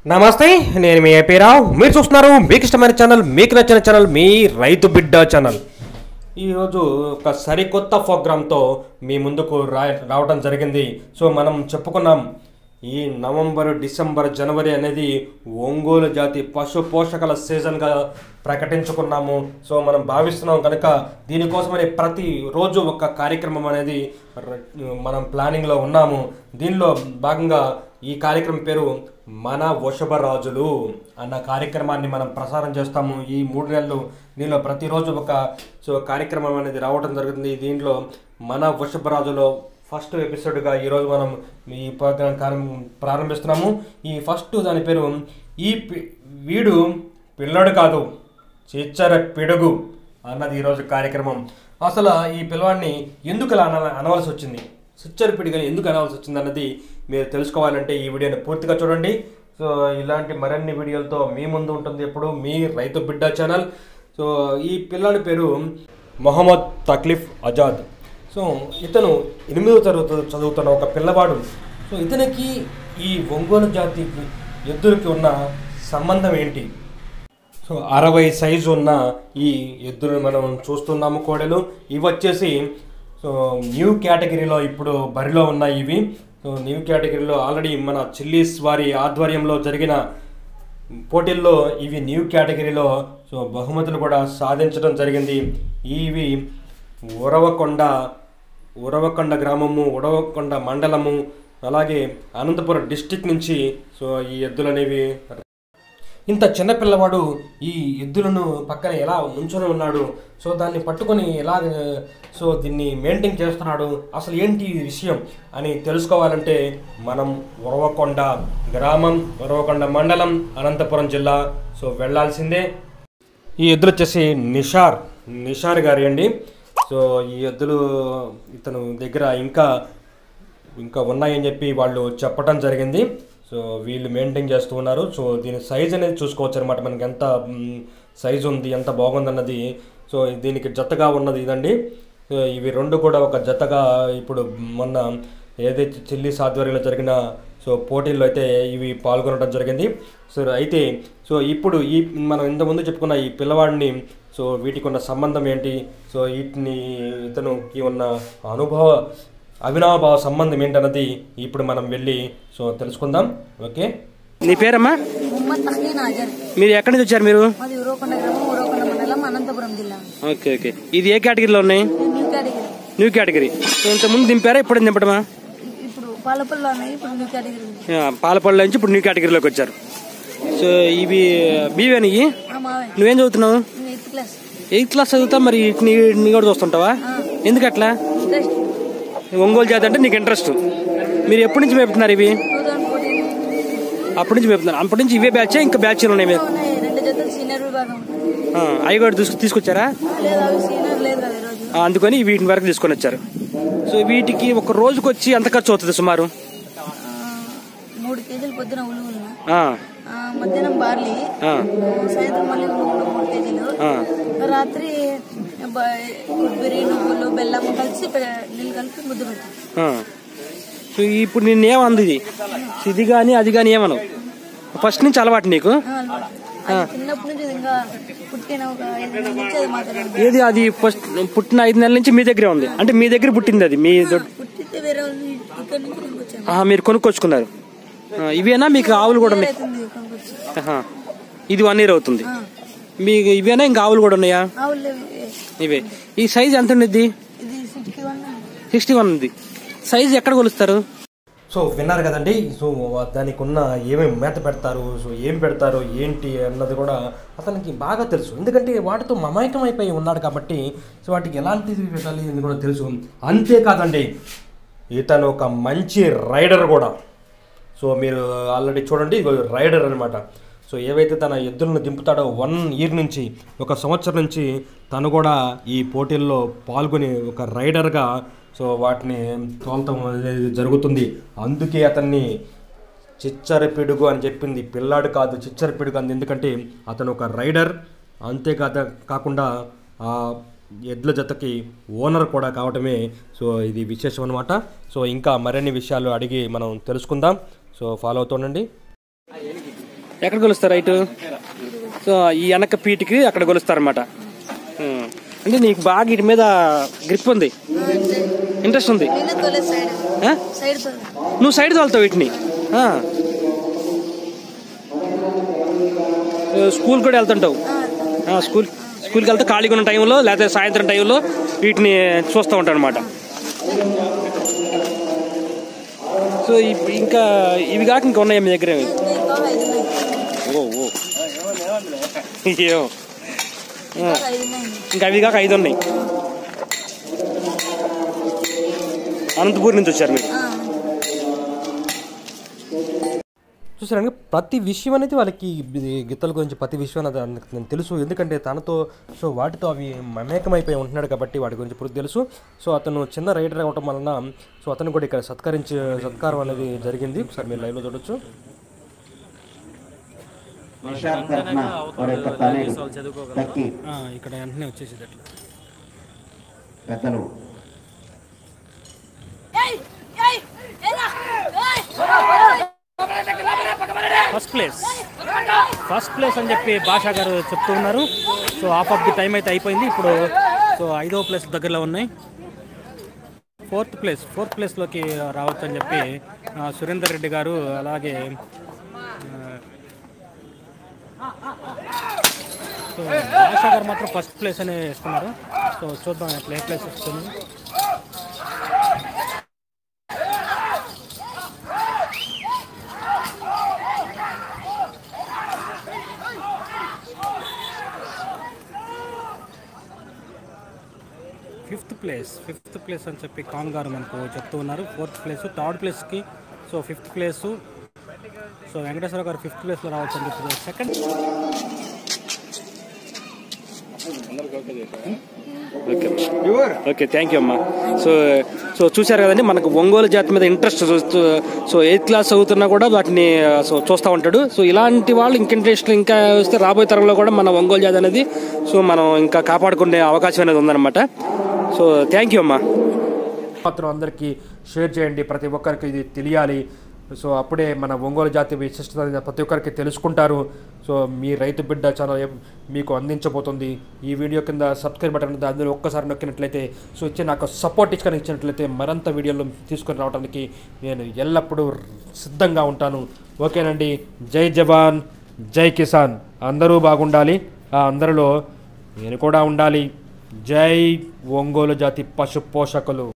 నమస్తే నేను మీ ఏపీ రావు మీరు చూస్తున్నారు మీకు ఇష్టమైన ఛానల్ మీకు నచ్చిన ఛానల్ మీ రైతు బిడ్డ ఛానల్ ఈరోజు ఒక సరికొత్త ప్రోగ్రాంతో మీ ముందుకు రా రావడం జరిగింది సో మనం చెప్పుకున్నాం ఈ నవంబర్ డిసెంబర్ జనవరి అనేది ఒంగోలు జాతి పశు పోషకాల సీజన్గా ప్రకటించుకున్నాము సో మనం భావిస్తున్నాం కనుక దీనికోసమని ప్రతి రోజు ఒక కార్యక్రమం అనేది ర- మనం ప్లానింగ్లో ఉన్నాము దీనిలో భాగంగా ఈ కార్యక్రమం పేరు మన వృషభ రాజులు అన్న కార్యక్రమాన్ని మనం ప్రసారం చేస్తాము ఈ మూడు నెలలు దీనిలో ప్రతిరోజు ఒక సో కార్యక్రమం అనేది రావడం జరుగుతుంది దీంట్లో మన వృషభ రాజులో ఫస్ట్ ఎపిసోడ్గా ఈరోజు మనం ఈ ప్రోగ్రాం కార్యం- ప్రారంభిస్తున్నాము ఈ ఫస్ట్ దాని పేరు ఈ పి- వీడు పిల్లడు కాదు చిచ్చర పిడుగు అన్నది ఈరోజు కార్యక్రమం అసలు ఈ పిల్లవాడిని ఎందుకు అలా అన అనవలసి వచ్చింది చిచ్చర పిడుగని ఎందుకు అనవలసి వచ్చింది అన్నది మీరు తెలుసుకోవాలంటే ఈ వీడియోని పూర్తిగా చూడండి సో ఇలాంటి మరిన్ని వీడియోలతో మీ ముందు ఉంటుంది ఎప్పుడు మీ రైతు బిడ్డ ఛానల్ సో ఈ పిల్లాడి పేరు మొహమ్మద్ తక్లీఫ్ ఆజాద్ సో ఇతను ఎనిమిదవ తరగతి చదువుతున్న ఒక పిల్లవాడు సో ఇతనికి ఈ ఒంగోలు జాతి ఎద్దులకి ఉన్న సంబంధం ఏంటి సో అరవై సైజు ఉన్న ఈ ఎద్దులు మనం చూస్తున్నాము కోడలు ఇవి వచ్చేసి సో న్యూ కేటగిరీలో ఇప్పుడు బరిలో ఉన్నాయి ఇవి సో న్యూ కేటగిరీలో ఆల్రెడీ మన చిల్లీస్ వారి ఆధ్వర్యంలో జరిగిన పోటీల్లో ఇవి న్యూ కేటగిరీలో సో బహుమతులు కూడా సాధించడం జరిగింది ఇవి ఉరవకొండ ఉరవకొండ గ్రామము ఉరవకొండ మండలము అలాగే అనంతపురం డిస్టిక్ నుంచి సో ఈ ఎద్దులు అనేవి ఇంత చిన్న పిల్లవాడు ఈ ఎద్దులను పక్కన ఎలా నుంచొని ఉన్నాడు సో దాన్ని పట్టుకొని ఎలా సో దీన్ని మెయింటైన్ చేస్తున్నాడు అసలు ఏంటి ఈ విషయం అని తెలుసుకోవాలంటే మనం ఉరవకొండ గ్రామం ఉరవకొండ మండలం అనంతపురం జిల్లా సో వెళ్ళాల్సిందే ఈ ఎద్దులు వచ్చేసి నిషార్ నిషార్ గారి అండి సో ఈ ఎద్దులు ఇతను దగ్గర ఇంకా ఇంకా ఉన్నాయని చెప్పి వాళ్ళు చెప్పడం జరిగింది సో వీళ్ళు మెయింటైన్ చేస్తూ ఉన్నారు సో దీని సైజ్ అనేది చూసుకోవచ్చు అనమాట మనకి ఎంత సైజ్ ఉంది ఎంత బాగుందన్నది సో దీనికి జతగా ఉన్నది ఇదండి సో ఇవి రెండు కూడా ఒక జతగా ఇప్పుడు మొన్న ఏదైతే చిల్లీ ఆధ్వర్యంలో జరిగిన సో పోటీల్లో అయితే ఇవి పాల్గొనడం జరిగింది సో అయితే సో ఇప్పుడు ఈ మనం ఇంతకుముందు చెప్పుకున్న ఈ పిల్లవాడిని సో వీటికి ఉన్న సంబంధం ఏంటి సో వీటిని ఇతనుకి ఉన్న అనుభవ అవినాభావ సంబంధం ఏంటన్నది ఇప్పుడు మనం వెళ్ళి సో తెలుసుకుందాం ఓకే నీ పేరమ్మా ముహమ్మద్ తహ్లీన్ హాజర్ మీరు ఎక్కడి నుంచి వచ్చారు మీరు మాది ఉరవకొండ గ్రామం ఉరవకొండ మండలం అనంతపురం జిల్లా ఓకే ఓకే ఇది ఏ కేటగిరీలో ఉన్నాయి ఇది న్యూ కేటగిరీ న్యూ కేటగిరీ ఇంత ముందు దింపారా ఇప్పుడు దింపడమా ఇప్పుడు పాలపల్లిలో ఉన్నాయి ఇప్పుడు న్యూ కేటగిరీ ఉంది. ఆ, పాలపల్లి నుంచి ఇప్పుడు న్యూ కేటగిరీలోకి వచ్చారు సో ఇవి బీవేని ఆ మావే నువ్వేం చదువుతున్నావు నేను ఎయిత్ క్లాస్ ఎయిత్ క్లాస్ చదువుతా మరి నీ నీ కూడా చూస్తుంటావా ఎందుకు అట్లా ఇంట్రెస్ట్ ఒంగోలు జాతి అంటే నీకు ఇంట్రెస్ట్ మీరు ఎప్పటి నుంచి మేపుతున్నారు ఇవి టూ థౌసండ్ ఫోర్టీన్ అప్పటి నుంచి మేపుతున్నారు అప్పటి నుంచి ఇవే బ్యాచ్ ఇంకా బ్యాచ్లు ఉన్నాయి మీరు ఉన్నాయి రెండు జతలు సీనియర్ విభాగం ఉంటుంది. ఆ, అవి కూడా తీసుకు తీసుకొచ్చారా లేదు అవి సీనియర్ లేదు కదా ఈరోజు ఆ, అందుకని వీటిని వరకు తీసుకొని వచ్చారు సో వీటికి ఒక రోజుకి వచ్చి ఎంత ఖర్చు అవుతుంది సుమారు ఆ, మూడు కేజీలు పొద్దున ఉలుగులు ఆ, ఆ, మధ్యాహ్నం బార్లీ ఆ, సాయంత్రం మళ్ళీ ఉలుగులు మూడు కేజీలు ఆ. రాత్రి బ- కొబ్బరి నువ్వులు బెల్లం కలిసి పె- నీళ్ళు కలిపి ముద్దు పెడతాం ఆ. సో ఇప్పుడు నేను ఏమంది ఇది ఇది కానీ అది కానీ ఏమను ఫస్ట్ నుంచి అలవాటు నీకు ఆ, అలవాటు. అది చిన్నప్పటి నుంచి ఇంకా పుట్టిన ఒక ఐదు నెలల నుంచి అది మా దగ్గర ఏది అది ఫస్ట్ పుట్టిన ఐదు నెలల నుంచి మీ దగ్గరే ఉంది అంటే మీ దగ్గర పుట్టింది అది మీ దొడ్- పుట్టితే వేరే వాళ్ళు ఇక్కడ నుంచి కొనుక్కొచ్చాము ఆహా, మీరు కొనుక్కొచ్చుకున్నారు ఆ, ఇవేనా మీకు ఆవులు కూడా ఉన్నాయి అవుతుంది కొనుక్కొచ్చి ఆహా. ఇది వన్ ఇయర్ అవుతుంది ఆ, మీకు ఇవేనా ఇంకా ఆవులు కూడా ఉన్నాయా ఆవులు లేవు. ఇవే ఈ సైజ్ ఎంత ఉండిద్ది ఇది సిక్స్టీ వన్ సిక్స్టీ వన్ ఉంది సైజ్ ఎక్కడ కొలుస్తారు సో విన్నారు కదండి సో దానికి ఉన్న ఏమేమి మేత పెడతారు సో ఏం పెడతారు ఏంటి అన్నది కూడా అతనికి బాగా తెలుసు ఎందుకంటే వాటితో మమైకం అయిపోయి ఉన్నాడు కాబట్టి సో వాటికి ఎలాంటిది పెట్టాలి అని కూడా తెలుసు అంతేకాదండి ఇతను ఒక మంచి రైడర్ కూడా సో మీరు ఆల్రెడీ చూడండి ఇగో రైడర్ అనమాట సో ఏవైతే తన ఎద్దులను దింపుతాడో వన్ ఇయర్ నుంచి ఒక సంవత్సరం నుంచి తను కూడా ఈ పోటీల్లో పాల్గొని ఒక రైడర్గా సో వాటిని తోలటం అనేది జరుగుతుంది అందుకే అతన్ని చిచ్చర పిడుగు అని చెప్పింది పిల్లాడు కాదు చిచ్చర పిడుగు అంది ఎందుకంటే అతను ఒక రైడర్ అంతేకాద కాకుండా ఆ ఎడ్ల జతకి ఓనర్ కూడా కావటమే సో ఇది విశేషం అనమాట సో ఇంకా మరిన్ని విషయాలు అడిగి మనం తెలుసుకుందాం సో ఫాలో అవుతుండండి ఎక్కడ కొలుస్తారు రైట్ సో ఈ వెనక పీటికి అక్కడ కొలుస్తారన్నమాట ఉమ్. అంటే నీకు బాగా వీటి మీద గ్రిప్ ఉంది ఇంట్రెస్ట్ ఉంది నేను తోలే సైడ్ ఆ? సైడ్ తోలే నువ్వు సైడ్ తోలుతావు వీటిని ఆ. ఏ, స్కూల్ కూడా వెళ్తుంటావు ఆ, స్కూల్ స్కూల్కి వెళ్తే ఖాళీగా ఉన్న టైంలో లేకపోతే సాయంత్రం టైంలో వీటిని చూస్తూ ఉంటాను అనమాట సో ఇప్- ఇంకా ఇవి కాక ఇంకా ఉన్నాయి మీ దగ్గర ఇంకా ఐదు ఉన్నాయి ఓ ఓ అయ్యో ఇంకా ఐదు ఉన్నాయి ఇంకా అవి కాక ఐదు ఉన్నాయి అనంతపూర్ నుంచి వచ్చారు మీరు ఆ. చూసారండి ప్రతి విషయం అనేది వాళ్ళకి ఇది గిత్తల గురించి ప్రతి విషయం అనేది ఆయనకు నేను తెలుసు ఎందుకంటే తనతో సో వాటితో అవి మమేకమైపోయి ఉంటున్నాడు కాబట్టి వాటి గురించి ఇప్పుడు తెలుసు సో అతను చిన్న రైడర్ అవ్వటం వలన సో అతను కూడా ఇక్కడ సత్కరించి సత్కారం అనేది జరిగింది ఒకసారి మీరు లైవ్లో చూడొచ్చు నిషాద్ కర్ణ వారి యొక్క తనయుడు తక్కి ఇక్కడ వెంటనే వచ్చేసేది అట్లా పెద్దలు ఫస్ట్ ప్లేస్ ఫస్ట్ ప్లేస్ అని చెప్పి భాషా గారు చెప్తూ ఉన్నారు so half of the time అయితే అయిపోయింది ఇప్పుడు సో ఐదో ప్లేస్ దగ్గరలో ఉన్నాయి ఫోర్త్ ప్లేస్ ఫోర్త్ ప్లేస్లోకి రావచ్చు అని చెప్పి ఆ, సురేందర్ రెడ్డి గారు అలాగే ఆ, సో భాషా గారు మాత్రం ఫస్ట్ ప్లేస్ అనే ఇస్తున్నారు సో చూద్దాం ఎట్లా ఏ ప్లేస్ వస్తుంది ఫిఫ్త్ ప్లేస్ ఫిఫ్త్ ప్లేస్ అని చెప్పి ఖాన్ గారు మనకు చెప్తూ ఉన్నారు ఫోర్త్ ప్లేస్ థర్డ్ ప్లేస్కి so fifth place so Venkateshwara గారు ఫిఫ్త్ ప్లేస్లో రావచ్చు అని చెప్పి సెకండ్ ఓకే థ్యాంక్ యూ అమ్మా సో సో చూశారు కదండి మనకు ఒంగోలు జాతి మీద ఇంట్రెస్ట్ చూస్తూ సో ఎయిత్ క్లాస్ చదువుతున్నా కూడా వాటిని సో చూస్తూ ఉంటాడు సో ఇలాంటి వాళ్ళు ఇంక ఇంట్రెస్ట్ ఇంకా వస్తే రాబోయే తరంలో కూడా మన ఒంగోలు జాతి అనేది సో మనం ఇంకా కాపాడుకునే అవకాశం అనేది ఉందన్నమాట సో థ్యాంక్ యూ అమ్మా మాత్రం అందరికీ షేర్ చేయండి ప్రతి ఒక్కరికి ఇది తెలియాలి సో అప్పుడే మన ఒంగోలు జాతి విశిష్టత అనేది ప్రతి ఒక్కరికి తెలుసుకుంటారు సో మీ రైతు బిడ్డ ఛానల్ ఏం మీకు అందించబోతుంది ఈ వీడియో కింద సబ్స్క్రైబ్ బటన్ ఉంది అందులో ఒక్కసారి నొక్కినట్లయితే సో ఇచ్చే నాకు సపోర్ట్ ఇచ్చుకొని ఇచ్చినట్లయితే మరింత వీడియోలు తీసుకొని రావడానికి నేను ఎల్లప్పుడూ సిద్ధంగా ఉంటాను ఓకేనండి జై జవాన్ జై కిసాన్ అందరూ బాగుండాలి ఆ అందరిలో నేను కూడా ఉండాలి జై ఒంగోలు జాతి పశు పోషకులు